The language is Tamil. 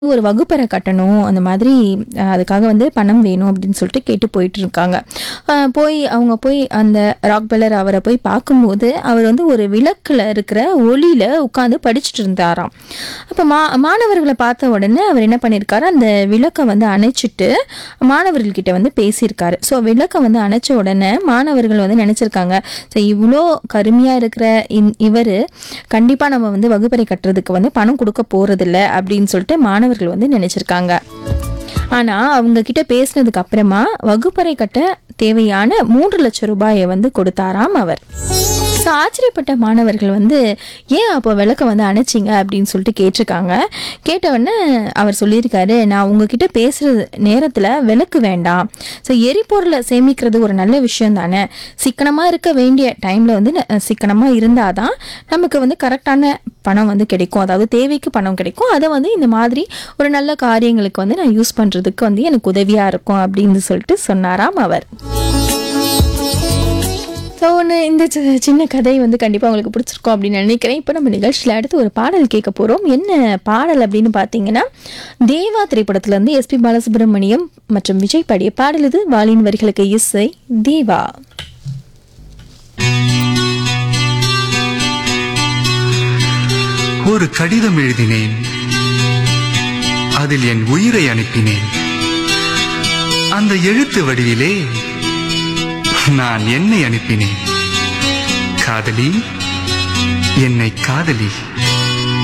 ஒரு வகுப்பறை கட்டணும் அந்த மாதிரி அஹ், அதுக்காக வந்து பணம் வேணும் அப்படின்னு சொல்லிட்டு கேட்டு போயிட்டு இருக்காங்க அஹ், போய் அவங்க போய் அந்த ராக் பெல்லர் அவரை போய் பார்க்கும்போது அவர் வந்து ஒரு விளக்குல இருக்கிற ஒளியில உட்காந்து படிச்சுட்டு இருந்தாராம் அப்போ மா மாணவர்களை பார்த்த உடனே அவர் என்ன பண்ணியிருக்காரு அந்த விளக்கை வந்து அணைச்சிட்டு மாணவர்கள்கிட்ட வந்து பேசியிருக்காரு ஸோ விளக்கை வந்து அணைச்ச உடனே மாணவர்கள் வந்து நினச்சிருக்காங்க ஸோ இவ்வளோ கருமையாக இருக்கிற இந் இவர் கண்டிப்பாக நம்ம வந்து வகுப்பறை கட்டுறதுக்கு வந்து பணம் கொடுக்க போகிறதில்ல அப்படின்னு சொல்லிட்டு மாணவர்கள் வந்து நினச்சிருக்காங்க ஆனால் அவங்க கிட்ட பேசினதுக்கு அப்புறமா வகுப்பறை கட்ட தேவையான மூன்று லட்சம் ரூபாயை வந்து கொடுத்தாராம் அவர் ஸோ ஆச்சரியப்பட்ட மாணவர்கள் வந்து ஏன் அப்போ விளக்க வந்து அணைச்சிங்க அப்படின்னு சொல்லிட்டு கேட்டிருக்காங்க கேட்டவுடனே அவர் சொல்லியிருக்காரு நான் உங்ககிட்ட பேசுகிற நேரத்தில் விளக்கு வேண்டாம் ஸோ எரிபொருளை சேமிக்கிறது ஒரு நல்ல விஷயம் தானே சிக்கனமாக இருக்க வேண்டிய டைமில் வந்து சிக்கனமாக இருந்தால் தான் நமக்கு வந்து கரெக்டான பணம் வந்து கிடைக்கும் அதாவது தேவைக்கு பணம் கிடைக்கும் அதை வந்து இந்த மாதிரி ஒரு நல்ல காரியங்களுக்கு வந்து நான் யூஸ் பண்ணுறதுக்கு வந்து எனக்கு உதவியாக இருக்கும் அப்படின்னு சொல்லிட்டு சொன்னாராம் அவர் ஸோ ஒன்று இந்த சி- சின்ன கதை வந்து கண்டிப்பாக உங்களுக்கு பிடிச்சிருக்கும் அப்படின்னு நினைக்கிறேன் இப்போ நம்ம நிகழ்ச்சியில் அடுத்து ஒரு பாடல் கேட்க போகிறோம் என்ன பாடல் அப்படின்னு பார்த்தீங்கன்னா தேவா திரைப்படத்துலேருந்து எஸ்பி பாலசுப்ரமணியம் மற்றும் விஜய் பாடிய பாடல் இது வாலின் வரிகளுக்கு இசை தேவா ஒரு கடிதம் எழுதினேன் அதில் என் உயிரை அனுப்பினேன் அந்த எழுத்து வடிவிலே நான் என்னை அனுப்பினேன் காதலி என்னை காதலி